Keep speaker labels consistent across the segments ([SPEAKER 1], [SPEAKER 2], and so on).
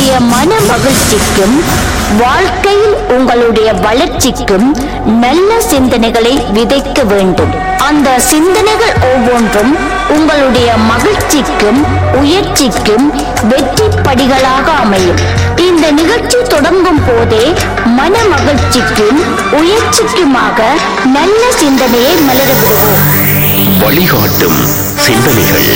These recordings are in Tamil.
[SPEAKER 1] உங்களுடைய மன மகிழ்ச்சிக்கும் வாழ்க்கையில் உங்களுடைய வளர்ச்சிக்கும் நல்ல சிந்தனைகளை விதைக்க வேண்டும் அந்த சிந்தனைகள் ஒவ்வொன்றும் உங்களுடைய மகிழ்ச்சிக்கும் உயர்ச்சிக்கும் வெற்றி படிகளாக அமையும் இந்த நிகழ்ச்சி தொடங்கும் போதே மன மகிழ்ச்சிக்கும் உயர்ச்சிக்குமாக நல்ல சிந்தனையை மலர விடுவோம்
[SPEAKER 2] வழிகாட்டும் சிந்தனைகள்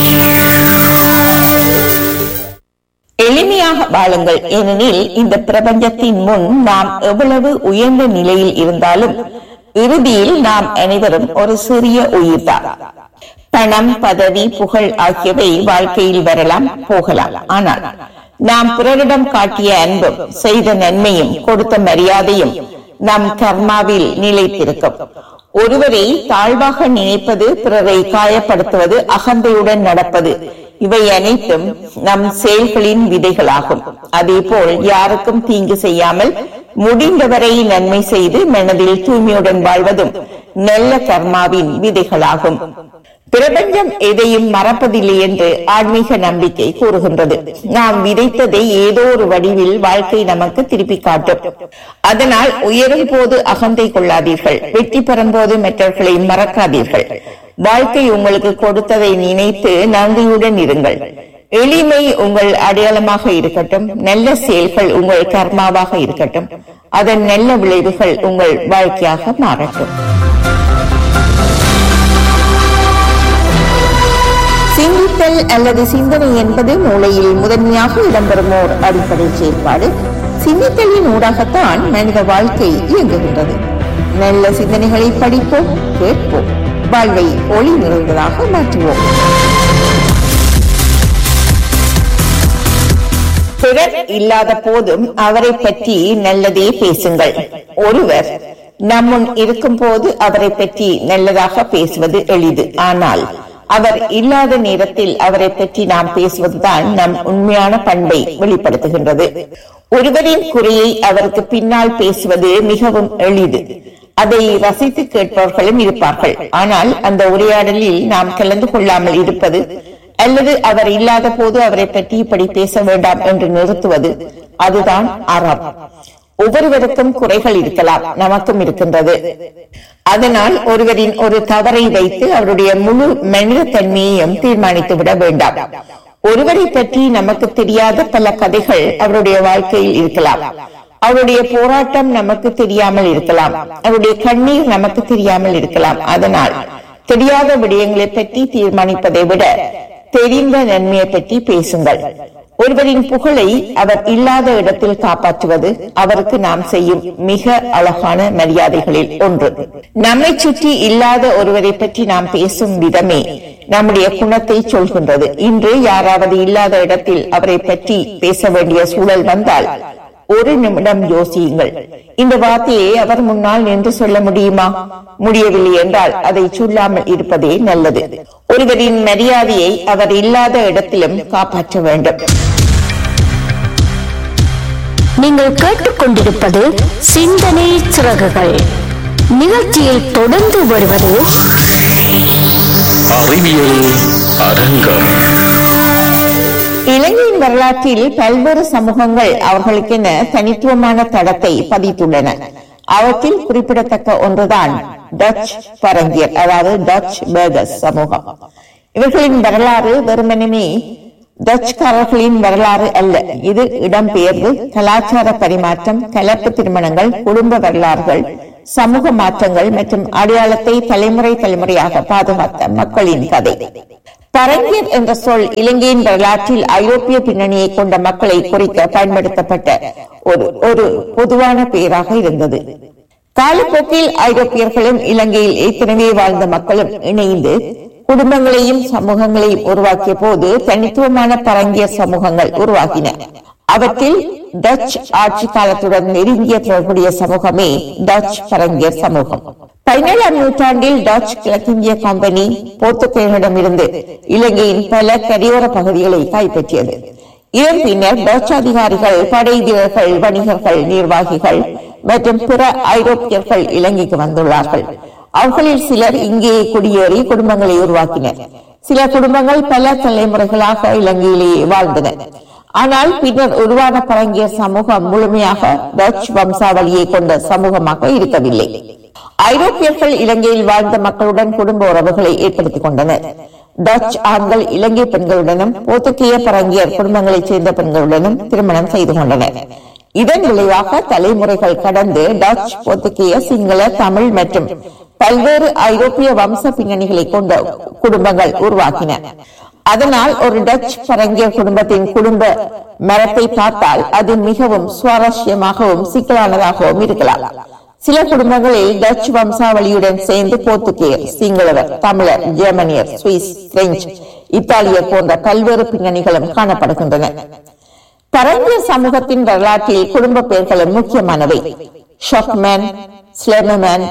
[SPEAKER 3] எளிமையாக வாழுங்கள் ஏனெனில் இந்த பிரபஞ்சத்தின் முன் நாம் எவ்வளவு உயர்ந்த நிலையில் இருந்தாலும் இறுதியில் நாம் அனைவரும் ஒரு சிறிய உயிர்தான் பணம் பதவி புகழ் ஆகியவை வாழ்க்கையில் வரலாம் போகலாம் ஆனால் நாம் பிறரிடம் காட்டிய அன்பும் செய்த நன்மையும் கொடுத்த மரியாதையும் நம் கர்மாவில் நிலைத்திருக்கும் ஒருவரை தாழ்வாக நினைப்பது பிறரை காயப்படுத்துவது அகந்தையுடன் நடப்பது இவை அனைத்தும் நம் செயல்களின் விதைகளாகும் அதேபோல் யாருக்கும் தீங்கு செய்யாமல் முடிந்தவரை நன்மை செய்து மனதில் தூய்மையுடன் வாழ்வதும் நல்ல கர்மாவின் விதைகளாகும் பிரபஞ்சம் எதையும் மறப்பதில்லை என்று ஆன்மீக நம்பிக்கை கூறுகின்றது நாம் விதைத்ததை ஏதோ ஒரு வடிவில் வாழ்க்கை நமக்கு திருப்பி காட்டும் அதனால் உயரும் போது அகந்தை கொள்ளாதீர்கள் வெற்றி பெறும் போது மற்றவர்களை மறக்காதீர்கள் வாழ்க்கை உங்களுக்கு கொடுத்ததை நினைத்து நன்றியுடன் இருங்கள் எளிமை உங்கள் அடையாளமாக இருக்கட்டும் நல்ல செயல்கள் உங்கள் கர்மாவாக இருக்கட்டும் அதன் நல்ல விளைவுகள் உங்கள் வாழ்க்கையாக மாறட்டும் சிந்தித்தல் அல்லது சிந்தனை என்பது மூளையில் முதன்மையாக இடம்பெறும் ஓர் அடிப்படை செயல்பாடு சிந்தித்தலின் ஊடாகத்தான் மனித வாழ்க்கை இயங்குகின்றது நல்ல சிந்தனைகளை படிப்போம் கேட்போம் வாழ்வை ஒளி நிறைந்ததாக மாற்றுவோம் பிறர் இல்லாத போதும் அவரை பற்றி நல்லதே பேசுங்கள் ஒருவர் நம்முன் இருக்கும் போது அவரை பற்றி நல்லதாக பேசுவது எளிது ஆனால் அவர் இல்லாத நேரத்தில் அவரை பற்றி நாம் பேசுவதுதான் நம் உண்மையான பண்பை வெளிப்படுத்துகின்றது ஒருவரின் குறையை அவருக்கு பின்னால் பேசுவது மிகவும் எளிது அதை ரசித்து கேட்பவர்களும் இருப்பார்கள் ஆனால் அந்த உரையாடலில் நாம் கலந்து கொள்ளாமல் இருப்பது அல்லது அவர் இல்லாத போது அவரை பற்றி இப்படி பேச வேண்டாம் என்று நிறுத்துவது அதுதான் அறம் ஒவ்வொருவருக்கும் குறைகள் இருக்கலாம் நமக்கும் இருக்கின்றது அதனால் ஒருவரின் ஒரு தவறை வைத்து அவருடைய முழு மனித தன்மையையும் தீர்மானித்து விட வேண்டாம் ஒருவரை பற்றி நமக்கு தெரியாத பல கதைகள் அவருடைய வாழ்க்கையில் இருக்கலாம் அவருடைய போராட்டம் நமக்கு தெரியாமல் இருக்கலாம் அவருடைய கண்ணீர் நமக்கு தெரியாமல் இருக்கலாம் அதனால் தெரியாத விடயங்களை பற்றி தீர்மானிப்பதை விட தெரிந்த நன்மையை பற்றி பேசுங்கள் ஒருவரின் புகழை அவர் இல்லாத இடத்தில் காப்பாற்றுவது அவருக்கு நாம் செய்யும் மிக அழகான மரியாதைகளில் ஒன்று நம்மை சுற்றி இல்லாத ஒருவரை பற்றி நாம் பேசும் விதமே நம்முடைய குணத்தை சொல்கின்றது இன்று யாராவது இல்லாத இடத்தில் அவரை பற்றி பேச வேண்டிய சூழல் வந்தால் ஒரு நிமிடம் யோசியுங்கள் இந்த வார்த்தையை அவர் முன்னால் நின்று சொல்ல முடியுமா முடியவில்லை என்றால் அதை சொல்லாமல் இருப்பதே நல்லது ஒருவரின் மரியாதையை அவர் இல்லாத இடத்திலும் காப்பாற்ற வேண்டும்
[SPEAKER 1] நீங்கள் கேட்டுக்கொண்டிருப்பது சிந்தனை சிறகுகள் நிகழ்ச்சியில் தொடர்ந்து வருவது
[SPEAKER 2] அறிவியல் அரங்கம்
[SPEAKER 3] இலங்கையின் வரலாற்றில் பல்வேறு சமூகங்கள் அவர்களுக்கென தனித்துவமான தடத்தை பதித்துள்ளன அவற்றில் குறிப்பிடத்தக்க ஒன்றுதான் டச் பரங்கியர் அதாவது டச் பேகஸ் சமூகம் இவர்களின் வரலாறு வெறுமனமே டச்சுக்காரர்களின் வரலாறு அல்ல இது இடம்பெயர்வு கலாச்சார பரிமாற்றம் கலப்பு திருமணங்கள் குடும்ப வரலாறுகள் சமூக மாற்றங்கள் மற்றும் அடையாளத்தை தலைமுறை தலைமுறையாக பாதுகாத்த மக்களின் கதை பரங்கியர் என்ற சொல் இலங்கையின் வரலாற்றில் ஐரோப்பிய பின்னணியை கொண்ட மக்களை குறிக்க பயன்படுத்தப்பட்ட ஒரு ஒரு பொதுவான பெயராக இருந்தது காலப்போக்கில் ஐரோப்பியர்களும் இலங்கையில் ஏற்கனவே வாழ்ந்த மக்களும் இணைந்து குடும்பங்களையும் சமூகங்களையும் உருவாக்கிய போது தனித்துவமான பரங்கிய சமூகங்கள் உருவாகின அவற்றில் டச் ஆட்சி காலத்துடன் நெருங்கிய தொடர்புடைய சமூகமே டச் பரங்கியர் சமூகம் பதினேழாம் நூற்றாண்டில் டச் கிழக்கிந்திய கம்பெனி போர்த்துகேயர்களிடமிருந்து இலங்கையின் பல கரையோர பகுதிகளை கைப்பற்றியது இதன் பின்னர் டச் அதிகாரிகள் படை வீரர்கள் வணிகர்கள் நிர்வாகிகள் மற்றும் பிற ஐரோப்பியர்கள் இலங்கைக்கு வந்துள்ளார்கள் அவர்களில் சிலர் இங்கே குடியேறி குடும்பங்களை உருவாக்கினர் சில குடும்பங்கள் பல தலைமுறைகளாக இலங்கையிலேயே வாழ்ந்தன ஆனால் பின்னர் உருவான பழங்கியர் சமூகம் முழுமையாக டச் வம்சாவளியை கொண்ட சமூகமாக இருக்கவில்லை ஐரோப்பியர்கள் இலங்கையில் வாழ்ந்த மக்களுடன் குடும்ப உறவுகளை ஏற்படுத்திக் கொண்டனர் டச் ஆண்கள் இலங்கை பெண்களுடனும் போர்த்துகேய பரங்கியர் குடும்பங்களைச் சேர்ந்த பெண்களுடனும் திருமணம் செய்து கொண்டனர் இதன் விளைவாக தலைமுறைகள் கடந்து டச் போர்த்துகேய சிங்கள தமிழ் மற்றும் பல்வேறு ஐரோப்பிய வம்ச பின்னணிகளை கொண்ட குடும்பங்கள் உருவாக்கின அதனால் ஒரு டச் பரங்கியர் குடும்பத்தின் குடும்ப மரத்தை பார்த்தால் அது மிகவும் சுவாரஸ்யமாகவும் சிக்கலானதாகவும் இருக்கலாம் சில குடும்பங்களில் டச் வம்சாவளியுடன் சேர்ந்து போர்த்துகேயர் சிங்களவர் தமிழர் ஜெர்மனியர் சுவிஸ் பிரெஞ்சு இத்தாலியர் போன்ற பல்வேறு பின்னணிகளும் காணப்படுகின்றன பரங்கியர் சமூகத்தின் வரலாற்றில் குடும்ப பெயர்களும் முக்கியமானவை ஷாக்மேன் ஸ்லெமமேன்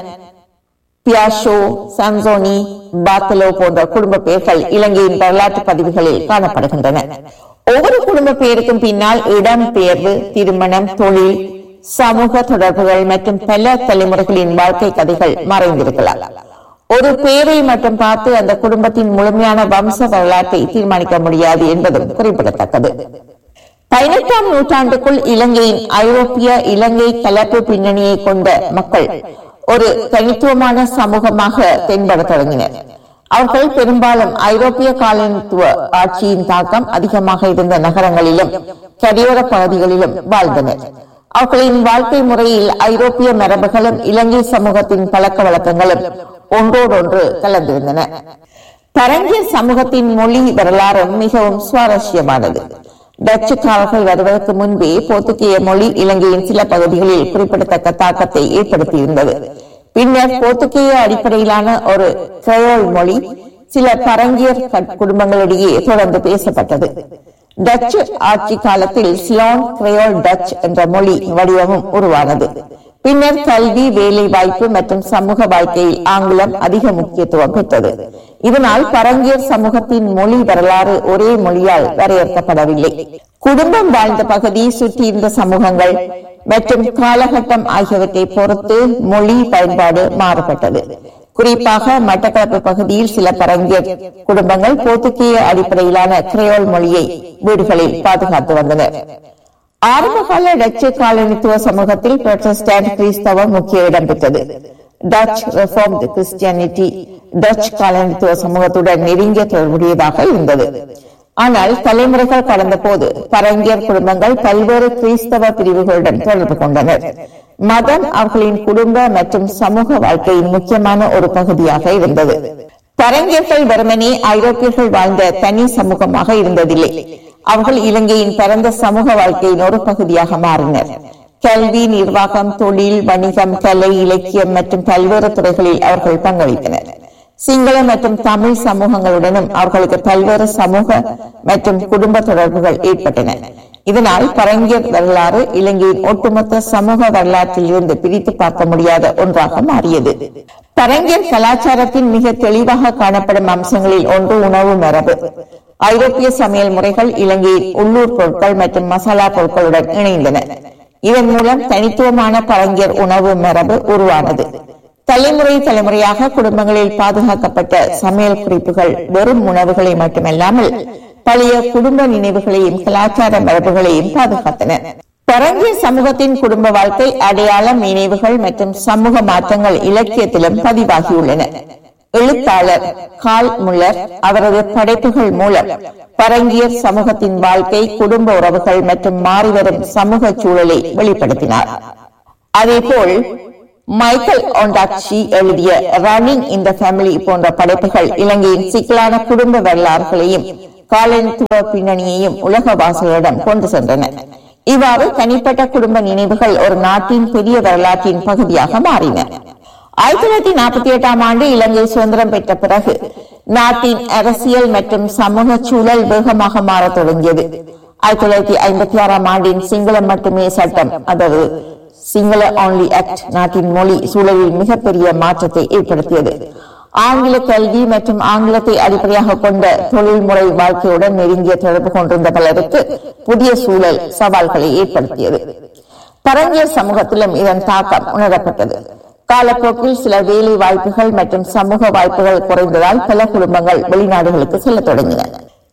[SPEAKER 3] பியாஷோ சாம்சோனி பாத்தலோ போன்ற குடும்ப பெயர்கள் இலங்கையின் வரலாற்று பதிவுகளில் காணப்படுகின்றன ஒவ்வொரு குடும்ப பெயருக்கும் பின்னால் இடம் பெயர்வு திருமணம் தொழில் சமூக தொடர்புகள் மற்றும் பல தலைமுறைகளின் வாழ்க்கை கதைகள் மறைந்திருக்கலாம் ஒரு பெயரை மட்டும் பார்த்து அந்த குடும்பத்தின் முழுமையான வம்ச வரலாற்றை தீர்மானிக்க முடியாது என்பதும் குறிப்பிடத்தக்கது பதினெட்டாம் நூற்றாண்டுக்குள் இலங்கையின் ஐரோப்பிய இலங்கை கலப்பு பின்னணியை கொண்ட மக்கள் ஒரு தனித்துவமான சமூகமாக தென்பட தொடங்கினர் அவர்கள் பெரும்பாலும் ஐரோப்பிய காலனித்துவ ஆட்சியின் தாக்கம் அதிகமாக இருந்த நகரங்களிலும் கரையோர பகுதிகளிலும் வாழ்ந்தனர் அவர்களின் வாழ்க்கை முறையில் ஐரோப்பிய மரபுகளும் இலங்கை சமூகத்தின் பழக்க வழக்கங்களும் ஒன்றோடொன்று கலந்திருந்தன பரங்கியர் சமூகத்தின் மொழி வரலாறும் மிகவும் சுவாரஸ்யமானது டச்சுக்காரர்கள் வருவதற்கு முன்பே போர்த்துகேய மொழி இலங்கையின் சில பகுதிகளில் குறிப்பிடத்தக்க தாக்கத்தை ஏற்படுத்தியிருந்தது பின்னர் போர்த்துகேய அடிப்படையிலான ஒரு கிரையோல் மொழி சில பரங்கியர் குடும்பங்களிடையே தொடர்ந்து பேசப்பட்டது டச்சு ஆட்சி காலத்தில் சிலோன் கிரையோல் டச் என்ற மொழி வடிவமும் உருவானது பின்னர் கல்வி வேலை வாய்ப்பு மற்றும் சமூக வாழ்க்கையில் ஆங்கிலம் அதிக முக்கியத்துவம் பெற்றது இதனால் பரங்கியர் சமூகத்தின் மொழி வரலாறு ஒரே மொழியால் வரையறுக்கப்படவில்லை குடும்பம் வாழ்ந்த பகுதி சுற்றியிருந்த சமூகங்கள் மற்றும் காலகட்டம் ஆகியவற்றை பொறுத்து மொழி பயன்பாடு மாறுபட்டது குறிப்பாக மட்டக்களப்பு பகுதியில் சில பரங்கியர் குடும்பங்கள் போர்த்துகேய அடிப்படையிலான கிரையோல் மொழியை வீடுகளில் பாதுகாத்து வந்தனர் ஆரம்பகால டச்சு காலனித்துவ சமூகத்தில் புரொட்டஸ்டாண்ட் கிறிஸ்தவம் முக்கிய இடம் பெற்றது டச் ரெஃபார்ம்டு கிறிஸ்டியானிட்டி டச் காலனித்துவ சமூகத்துடன் நெருங்கிய தொடர்புடையதாக இருந்தது ஆனால் தலைமுறைகள் கடந்த போது பரங்கியர் குடும்பங்கள் பல்வேறு கிறிஸ்தவ பிரிவுகளுடன் தொடர்பு கொண்டனர் மதம் அவர்களின் குடும்ப மற்றும் சமூக வாழ்க்கையின் முக்கியமான ஒரு பகுதியாக இருந்தது பரங்கியர்கள் வெறுமனே ஐரோப்பியர்கள் வாழ்ந்த தனி சமூகமாக இருந்ததில்லை அவர்கள் இலங்கையின் பரந்த சமூக வாழ்க்கையின் ஒரு பகுதியாக மாறினர் கல்வி நிர்வாகம் தொழில் வணிகம் கலை இலக்கியம் மற்றும் பல்வேறு துறைகளில் அவர்கள் பங்களித்தனர் சிங்கள மற்றும் தமிழ் சமூகங்களுடனும் அவர்களுக்கு பல்வேறு சமூக மற்றும் குடும்ப தொடர்புகள் ஏற்பட்டன இதனால் பரங்கியர் வரலாறு இலங்கையின் ஒட்டுமொத்த சமூக வரலாற்றில் இருந்து பிரித்து பார்க்க முடியாத ஒன்றாக மாறியது பரங்கியர் கலாச்சாரத்தின் மிக தெளிவாக காணப்படும் அம்சங்களில் ஒன்று உணவு மரபு ஐரோப்பிய சமையல் முறைகள் இலங்கையின் உள்ளூர் பொருட்கள் மற்றும் மசாலா பொருட்களுடன் இணைந்தன இதன் மூலம் தனித்துவமான பரங்கியர் உணவு மரபு உருவானது தலைமுறை தலைமுறையாக குடும்பங்களில் பாதுகாக்கப்பட்ட சமையல் குறிப்புகள் வெறும் உணவுகளை மட்டுமல்லாமல் பழைய குடும்ப நினைவுகளையும் கலாச்சார மரபுகளையும் பாதுகாத்தன பரங்கிய சமூகத்தின் குடும்ப வாழ்க்கை அடையாளம் நினைவுகள் மற்றும் சமூக மாற்றங்கள் இலக்கியத்திலும் பதிவாகியுள்ளன எழுத்தாளர் கால் முல்லர் அவரது படைப்புகள் மூலம் பரங்கியர் சமூகத்தின் வாழ்க்கை குடும்ப உறவுகள் மற்றும் மாறிவரும் சமூக சூழலை வெளிப்படுத்தினார் அதேபோல் மைக்கேல் ஒண்டாக்சி எழுதிய ரன்னிங் இந்த ஃபேமிலி போன்ற படைப்புகள் இலங்கையின் சிக்கலான குடும்ப வரலாறுகளையும் காலனித்துவ பின்னணியையும் உலக வாசகர்களிடம் கொண்டு சென்றன இவ்வாறு தனிப்பட்ட குடும்ப நினைவுகள் ஒரு நாட்டின் பெரிய வரலாற்றின் பகுதியாக மாறின ஆயிரத்தி தொள்ளாயிரத்தி நாற்பத்தி எட்டாம் ஆண்டு இலங்கை சுதந்திரம் பெற்ற பிறகு நாட்டின் அரசியல் மற்றும் சமூக சூழல் வேகமாக மாறத் தொடங்கியது ஆயிரத்தி தொள்ளாயிரத்தி ஐம்பத்தி ஆறாம் ஆண்டின் சிங்களம் மட்டுமே சட்டம் அதாவது சிங்கள ஆன்லி ஆக்ட் நாட்டின் மொழி சூழலில் மிகப்பெரிய மாற்றத்தை ஏற்படுத்தியது ஆங்கில கல்வி மற்றும் ஆங்கிலத்தை அடிப்படையாக கொண்ட தொழில்முறை வாழ்க்கையுடன் நெருங்கிய தொடர்பு கொண்டிருந்த பலருக்கு புதிய சூழல் சவால்களை ஏற்படுத்தியது பரங்கியர் சமூகத்திலும் இதன் தாக்கம் உணரப்பட்டது காலப்போக்கில் சில வேலை வாய்ப்புகள் மற்றும் சமூக வாய்ப்புகள் குறைந்ததால் பல குடும்பங்கள் வெளிநாடுகளுக்கு செல்ல தொடங்கின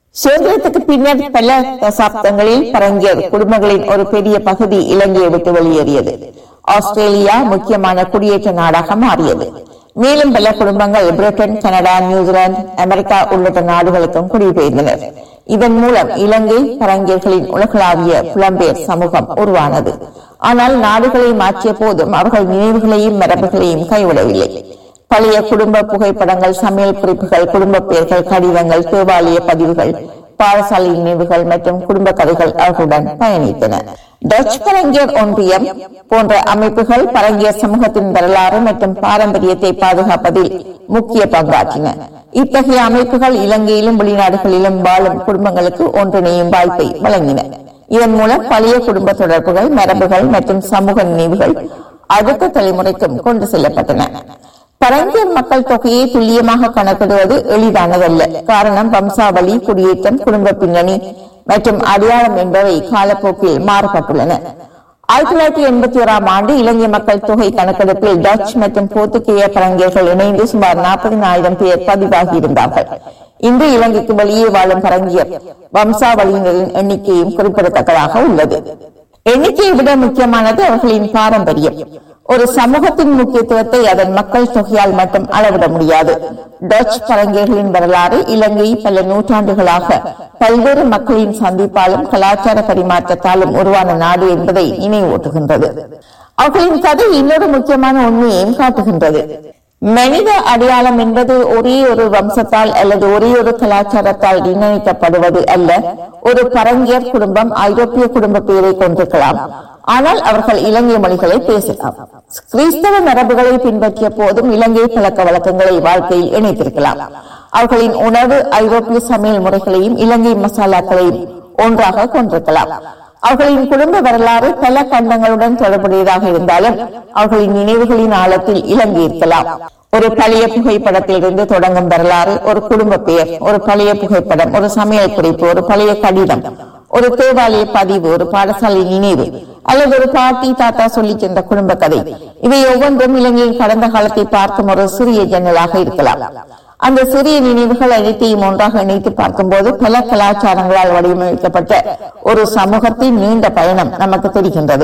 [SPEAKER 3] சுதந்திரத்துக்கு பின்னர் பல தசாப்தங்களில் பரங்கியர் குடும்பங்களின் ஒரு பெரிய பகுதி இலங்கையை விட்டு வெளியேறியது ஆஸ்திரேலியா முக்கியமான குடியேற்ற நாடாக மாறியது மேலும் பல குடும்பங்கள் பிரிட்டன் கனடா நியூசிலாந்து அமெரிக்கா உள்ளிட்ட நாடுகளுக்கும் குடிபெயர்ந்தனர் இதன் மூலம் இலங்கை பரங்கியர்களின் உலகளாவிய புலம்பெயர் சமூகம் உருவானது ஆனால் நாடுகளை மாற்றிய போதும் அவர்கள் நினைவுகளையும் மரபுகளையும் கைவிடவில்லை பழைய குடும்ப புகைப்படங்கள் சமையல் குறிப்புகள் குடும்ப பெயர்கள் கடிதங்கள் தேவாலய பதிவுகள் பாடசாலை நினைவுகள் மற்றும் குடும்ப கதைகள் அவர்களுடன் பயணித்தன டச் பரங்கியர் ஒன்றியம் போன்ற அமைப்புகள் பரங்கியர் சமூகத்தின் வரலாறு மற்றும் பாரம்பரியத்தை பாதுகாப்பதில் முக்கிய பங்காற்றின இத்தகைய அமைப்புகள் இலங்கையிலும் வெளிநாடுகளிலும் வாழும் குடும்பங்களுக்கு ஒன்றிணையும் வாய்ப்பை வழங்கின இதன் மூலம் பழைய குடும்ப தொடர்புகள் மரபுகள் மற்றும் சமூக நினைவுகள் அடுத்த தலைமுறைக்கும் கொண்டு செல்லப்பட்டன பரங்கியர் மக்கள் தொகையை துல்லியமாக கணக்கிடுவது எளிதானதல்ல காரணம் வம்சாவளி குடியேற்றம் குடும்ப பின்னணி மற்றும் அடையாளம் என்பவை காலப்போக்கில் மாறுபட்டுள்ளன ஆயிரத்தி தொள்ளாயிரத்தி எண்பத்தி ஓராம் ஆண்டு இலங்கை மக்கள் தொகை கணக்கெடுப்பில் டச் மற்றும் போர்த்துகேய பரங்கியர்கள் இணைந்து சுமார் நாற்பதினாயிரம் பேர் பதிவாகி இருந்தார்கள் இன்று இலங்கைக்கு வெளியே வாழும் பரங்கியர் வம்சாவளியினரின் எண்ணிக்கையும் குறிப்பிடத்தக்கதாக உள்ளது எண்ணிக்கையை விட முக்கியமானது அவர்களின் பாரம்பரியம் ஒரு சமூகத்தின் முக்கியத்துவத்தை அதன் மக்கள் தொகையால் மட்டும் அளவிட முடியாது டச் பரங்கியர்களின் வரலாறு இலங்கை பல நூற்றாண்டுகளாக பல்வேறு மக்களின் சந்திப்பாலும் கலாச்சார பரிமாற்றத்தாலும் உருவான நாடு என்பதை நினைவூட்டுகின்றது அவர்களின் கதை இன்னொரு முக்கியமான உண்மையையும் காட்டுகின்றது மனித அடையாளம் என்பது ஒரே ஒரு வம்சத்தால் அல்லது ஒரே ஒரு கலாச்சாரத்தால் நிர்ணயிக்கப்படுவது அல்ல ஒரு பரங்கியர் குடும்பம் ஐரோப்பிய குடும்ப பெயரை கொண்டிருக்கலாம் ஆனால் அவர்கள் இலங்கை மொழிகளை பேசலாம் கிறிஸ்தவ மரபுகளை பின்பற்றிய போதும் இலங்கை பழக்க வழக்கங்களை வாழ்க்கையில் இணைத்திருக்கலாம் அவர்களின் உணவு ஐரோப்பிய சமையல் முறைகளையும் இலங்கை மசாலாக்களையும் ஒன்றாக கொண்டிருக்கலாம் அவர்களின் குடும்ப வரலாறு பல கண்டங்களுடன் தொடர்புடையதாக இருந்தாலும் அவர்களின் நினைவுகளின் ஆழத்தில் இலங்கை இருக்கலாம் ஒரு பழைய புகைப்படத்திலிருந்து தொடங்கும் வரலாறு ஒரு குடும்ப பெயர் ஒரு பழைய புகைப்படம் ஒரு சமையல் குறிப்பு ஒரு பழைய கடிதம் ஒரு தேவாலய பதிவு ஒரு பாடசாலை நினைவு அல்லது ஒரு பாட்டி தாத்தா சொல்லி சென்ற குடும்ப கதை இவை ஒவ்வொன்றும் இலங்கையின் கடந்த காலத்தை பார்க்கும் ஒரு சிறிய ஜன்னலாக இருக்கலாம் அந்த சிறிய நினைவுகள் அனைத்தையும் ஒன்றாக இணைத்து பார்க்கும்போது பல கலாச்சாரங்களால் வடிவமைக்கப்பட்ட ஒரு சமூகத்தின் நீண்ட பயணம் நமக்கு தெரிகின்றது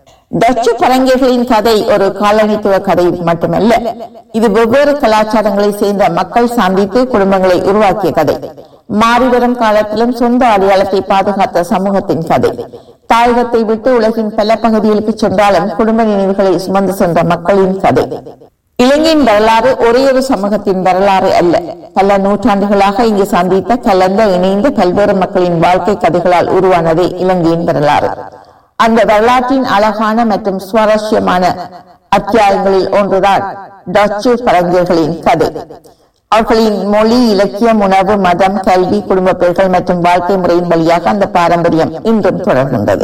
[SPEAKER 3] டச்சு பரங்கியர்களின் கதை ஒரு காலனித்துவ கதை மட்டுமல்ல இது வெவ்வேறு கலாச்சாரங்களை சேர்ந்த மக்கள் சந்தித்து குடும்பங்களை உருவாக்கிய கதை மாறிவரும் காலத்திலும் சொந்த அடையாளத்தை பாதுகாத்த சமூகத்தின் கதை தாயகத்தை விட்டு உலகின் பல பகுதிகளுக்கு சென்றாலும் குடும்ப நினைவுகளை சுமந்து சென்ற மக்களின் கதை இலங்கையின் வரலாறு ஒரே ஒரு சமூகத்தின் வரலாறு அல்ல பல நூற்றாண்டுகளாக இங்கு சந்தித்த கலந்த இணைந்த பல்வேறு மக்களின் வாழ்க்கை கதைகளால் உருவானதே இலங்கையின் வரலாறு அந்த வரலாற்றின் அழகான மற்றும் சுவாரஸ்யமான அத்தியாயங்களில் ஒன்றுதான் டச்சு பரங்கியர்களின் கதை அவர்களின் மொழி இலக்கியம் உணவு மதம் கல்வி குடும்ப பெயர்கள் மற்றும் வாழ்க்கை முறையின் வழியாக அந்த பாரம்பரியம் இன்றும் தொடர்கின்றது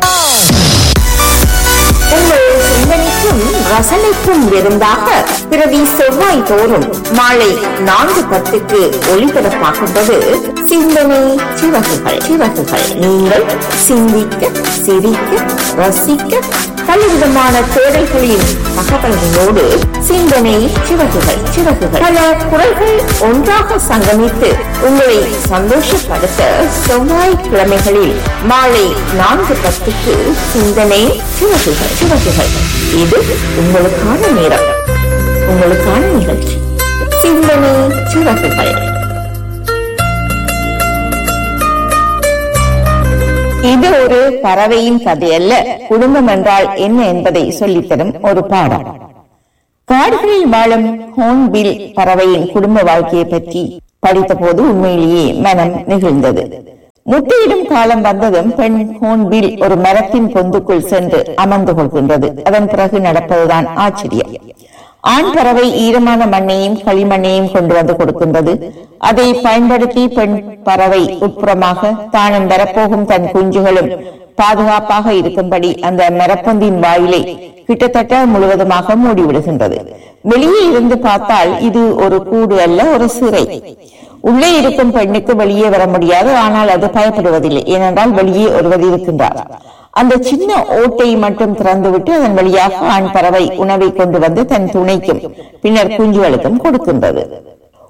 [SPEAKER 1] உங்கள் சிந்தனைக்கும் ரசனைக்கும் விருந்தாக பிரதி செவ்வாய் தோறும் மாலை நான்கு பத்துக்கு ஒளிபரப்பாகின்றது சிந்தனை சிறகுகள் சிறகுகள் நீங்கள் சிந்திக்க சிரிக்க ரசிக்க பலவிதமான தேடல்களின் தகவல்களோடு சிந்தனை சிறகுகள் சிறகுகள் பல குரல்கள் ஒன்றாக சங்கமித்து உங்களை சந்தோஷப்படுத்த செவ்வாய்க்கிழமைகளில் மாலை நான்கு பத்துக்கு சிந்தனை சிறகுகள் சிறகுகள் இது உங்களுக்கான நேரம் உங்களுக்கான நிகழ்ச்சி சிந்தனை சிறகுகள்
[SPEAKER 3] இது ஒரு பறவையின் கதை அல்ல குடும்பம் என்றால் என்ன என்பதை சொல்லித்தரும் ஒரு பாடம் காடுகளில் வாழும் ஹோன்பில் பறவையின் குடும்ப வாழ்க்கையை பற்றி படித்தபோது உண்மையிலேயே மனம் நெகிழ்ந்தது முட்டையிடும் காலம் வந்ததும் பெண் ஹோன்பில் ஒரு மரத்தின் பொந்துக்குள் சென்று அமர்ந்து கொள்கின்றது அதன் பிறகு நடப்பதுதான் ஆச்சரியம் ஆண் பறவை ஈரமான மண்ணையும் களிமண்ணையும் கொண்டு வந்து கொடுக்கின்றது அதை பயன்படுத்தி பெண் பறவை உட்புறமாக தானும் வரப்போகும் தன் குஞ்சுகளும் பாதுகாப்பாக இருக்கும்படி அந்த மரப்பொந்தின் வாயிலை கிட்டத்தட்ட முழுவதுமாக மூடிவிடுகின்றது வெளியே இருந்து பார்த்தால் இது ஒரு கூடு அல்ல ஒரு சிறை உள்ளே இருக்கும் பெண்ணுக்கு வெளியே வர முடியாது ஆனால் அது பயப்படுவதில்லை ஏனென்றால் வெளியே ஒருவர் இருக்கின்றார் அந்த சின்ன ஓட்டை மட்டும் திறந்துவிட்டு அதன் வழியாக ஆண் பறவை உணவை கொண்டு வந்து தன் துணைக்கும் பின்னர் குஞ்சுகளுக்கும் கொடுக்கின்றது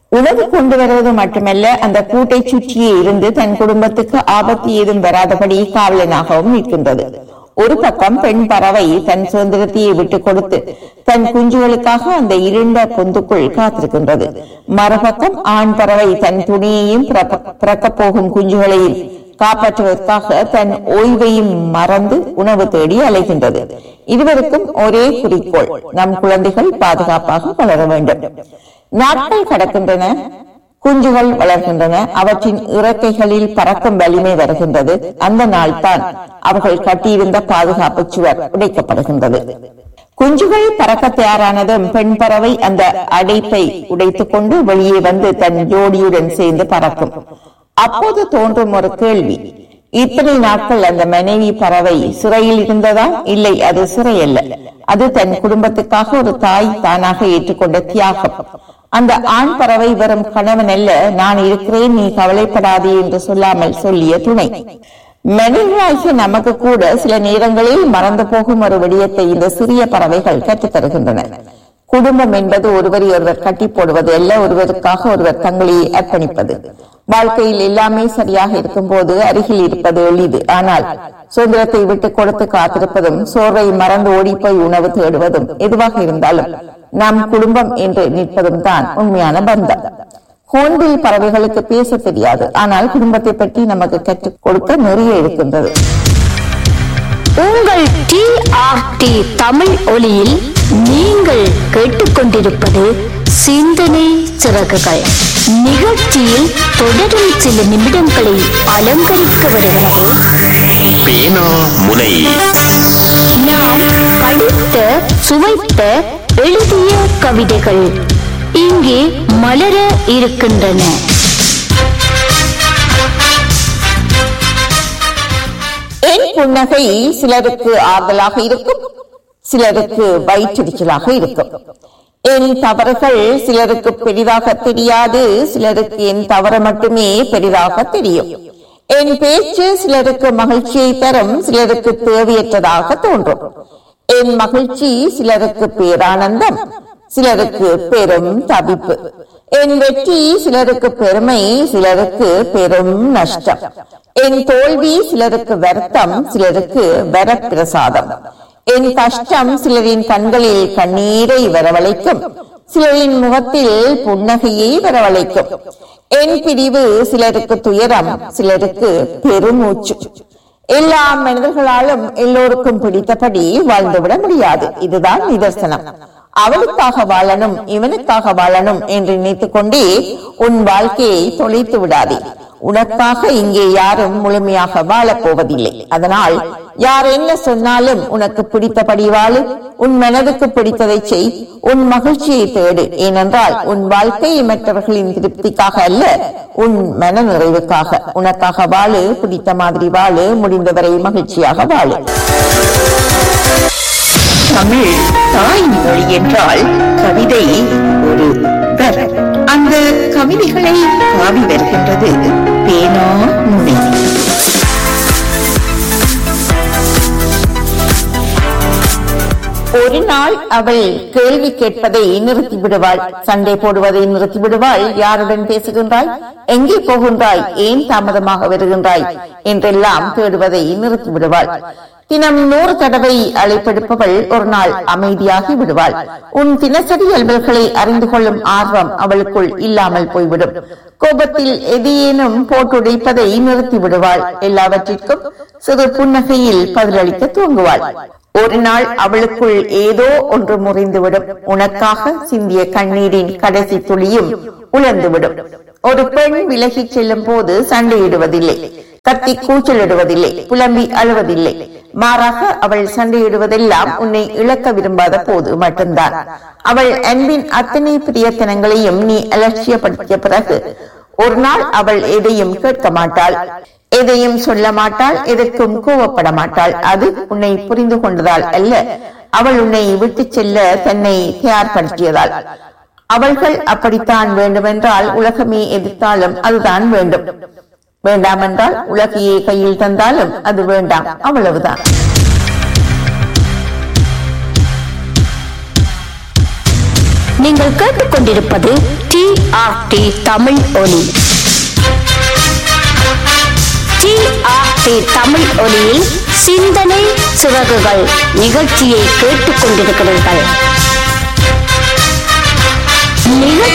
[SPEAKER 3] உணவு கொண்டு வருவது மட்டுமல்ல அந்த கூட்டை சுற்றியே இருந்து தன் குடும்பத்துக்கு ஆபத்து ஏதும் வராதபடி காவலனாகவும் நிற்கின்றது ஒரு பக்கம் பெண் பறவை தன் சுதந்திரத்தையே விட்டுக் கொடுத்து தன் குஞ்சுகளுக்காக அந்த இருண்ட பொந்துக்குள் காத்திருக்கின்றது மறுபக்கம் ஆண் பறவை தன் துணியையும் பிறப்ப- பிறக்கப் போகும் குஞ்சுகளையும் காப்பாற்றுவதற்காக தன் ஓய்வையும் மறந்து உணவு தேடி அலைகின்றது இருவருக்கும் ஒரே குறிக்கோள் நம் குழந்தைகள் பாதுகாப்பாக வளர வேண்டும் நாட்கள் கடக்கின்றன குஞ்சுகள் வளர்கின்றன அவற்றின் இறக்கைகளில் பறக்கும் வலிமை வருகின்றது அந்த நாள்தான் அவர்கள் கட்டியிருந்த பாதுகாப்பு சுவர் உடைக்கப்படுகின்றது குஞ்சுகள் பறக்க தயாரானதும் பெண் பறவை அந்த அடைப்பை உடைத்துக் கொண்டு வெளியே வந்து தன் ஜோடியுடன் சேர்ந்து பறக்கும் அப்போது தோன்றும் ஒரு கேள்வி இத்தனை நாட்கள் அந்த மனைவி பறவை சிறையில் இருந்ததா இல்லை அது சிறை அல்ல அது தன் குடும்பத்துக்காக ஒரு தாய் தானாக ஏற்றுக்கொண்ட தியாகம் அந்த ஆண் பறவை வெறும் கணவன் அல்ல நான் இருக்கிறேன் நீ கவலைப்படாதே என்று சொல்லாமல் சொல்லிய துணை மனிதராகிய நமக்கு கூட சில நேரங்களில் மறந்து போகும் ஒரு விடயத்தை இந்த சிறிய பறவைகள் கற்றுத் தருகின்றன குடும்பம் என்பது ஒருவரை ஒருவர் கட்டி போடுவது அல்ல ஒருவருக்காக ஒருவர் தங்களை அர்ப்பணிப்பது வாழ்க்கையில் எல்லாமே சரியாக இருக்கும் போது அருகில் இருப்பது எளிது ஆனால் சுதந்திரத்தை விட்டு கொடுத்து காத்திருப்பதும் சோர்வை மறந்து ஓடிப்போய் உணவு தேடுவதும் எதுவாக இருந்தாலும் நம் குடும்பம் என்று நிற்பதும் தான் உண்மையான பந்தம் ஹோன்பில் பறவைகளுக்கு பேச தெரியாது ஆனால் குடும்பத்தை பற்றி நமக்கு கற்றுக் கொடுக்க நிறைய இருக்கின்றது
[SPEAKER 4] உங்கள் டிஆர்டி தமிழ் ஒலியில் நீங்கள் கேட்டுக்கொண்டிருப்பது சிந்தனை சிறகுகள் நிகழ்ச்சியில் தொடரும் சில நிமிடங்களை அலங்கரிக்க வருகிறது
[SPEAKER 2] பேனா முனை
[SPEAKER 4] நாம் படித்த சுவைத்த எழுதிய கவிதைகள் இங்கே மலர இருக்கின்றன
[SPEAKER 3] என் புன்னகை சிலருக்கு ஆறுதலாக இருக்கும் சிலருக்கு வயிற்றெரிச்சலாக இருக்கும் என் தவறுகள் சிலருக்கு பெரிதாக தெரியாது சிலருக்கு என் தவறு மட்டுமே பெரிதாக தெரியும் என் பேச்சு சிலருக்கு மகிழ்ச்சியை தரும் சிலருக்கு தேவையற்றதாக தோன்றும் என் மகிழ்ச்சி சிலருக்கு பேரானந்தம் சிலருக்கு பெரும் தவிப்பு என் வெற்றி சிலருக்கு பெருமை சிலருக்கு பெரும் நஷ்டம் என் தோல்வி சிலருக்கு வருத்தம் சிலருக்கு வரப்பிரசாதம் என் கஷ்டம் சிலரின் கண்களில் கண்ணீரை வரவழைக்கும் சிலரின் முகத்தில் புன்னகையை வரவழைக்கும் என் பிரிவு சிலருக்கு துயரம் சிலருக்கு பெருமூச்சு எல்லா மனிதர்களாலும் எல்லோருக்கும் பிடித்தபடி வாழ்ந்துவிட முடியாது இதுதான் நிதர்சனம் அவளுக்காக வாழணும் இவனுக்காக வாழணும் என்று நினைத்துக் கொண்டே உன் வாழ்க்கையை தொலைத்து விடாதே உனக்காக இங்கே யாரும் முழுமையாக வாழப் போவதில்லை அதனால் யார் என்ன சொன்னாலும் உனக்கு பிடித்தபடி வாழு உன் மனதுக்கு பிடித்ததை செய் உன் மகிழ்ச்சியை தேடு ஏனென்றால் உன் வாழ்க்கை மற்றவர்களின் திருப்திக்காக அல்ல உன் மன நிறைவுக்காக உனக்காக வாழு பிடித்த மாதிரி வாழு முடிந்தவரை மகிழ்ச்சியாக வாழு தமிழ் தாய் மொழி என்றால் கவிதை ஒரு வர். அந்த கவிதைகளை காவி வருகின்றது பேனா முனை ஒரு நாள் அவள் கேள்வி கேட்பதை நிறுத்தி விடுவாள் சண்டை போடுவதை நிறுத்தி விடுவாள் யாருடன் பேசுகின்றாய் எங்கே போகின்றாய் ஏன் தாமதமாக வருகின்றாய் என்றெல்லாம் தேடுவதை நிறுத்தி விடுவாள் தினம் நூறு தடவை அழைப்பெடுப்பவள் ஒரு நாள் அமைதியாகி விடுவாள் உன் தினசரி அலுவல்களை அறிந்து கொள்ளும் ஆர்வம் அவளுக்குள் இல்லாமல் போய்விடும் கோபத்தில் எதையேனும் போட்டுடைப்பதை நிறுத்தி விடுவாள் எல்லாவற்றிற்கும் சிறு புன்னகையில் பதிலளிக்க துவங்குவாள் ஒரு நாள் அவளுக்குள் ஏதோ ஒன்று முறிந்துவிடும் உனக்காக சிந்திய கண்ணீரின் கடைசி துளியும் உலர்ந்துவிடும் ஒரு பெண் விலகிச் செல்லும் போது சண்டையிடுவதில்லை கத்தி கூச்சலிடுவதில்லை புலம்பி அழுவதில்லை மாறாக அவள் சண்டையிடுவதெல்லாம் உன்னை இழக்க விரும்பாத போது மட்டும்தான் அவள் அன்பின் அத்தனை பிரியத்தனங்களையும் நீ அலட்சியப்படுத்திய பிறகு ஒரு நாள் அவள் எதையும் கேட்க மாட்டாள் எதையும் சொல்ல மாட்டாள் எதற்கும் கோவப்பட மாட்டாள் அது உன்னை புரிந்து கொண்டதால் அல்ல அவள் உன்னை விட்டு செல்ல தன்னை தயார்படுத்தியதால் அவள்கள் அப்படித்தான் வேண்டுமென்றால் உலகமே எதிர்த்தாலும் அதுதான் வேண்டும் வேண்டாம் என்றால் உலகையே கையில் தந்தாலும் அது வேண்டாம் அவ்வளவுதான்
[SPEAKER 4] நீங்கள் கேட்டுக்கொண்டிருப்பது டி ஆர் டி தமிழ் ஒலி டி ஆர் டி தமிழ் ஒலியில் சிந்தனை சிறகுகள் நிகழ்ச்சியை கேட்டுக்கொண்டிருக்கிறீர்கள் நிகழ்ச்சி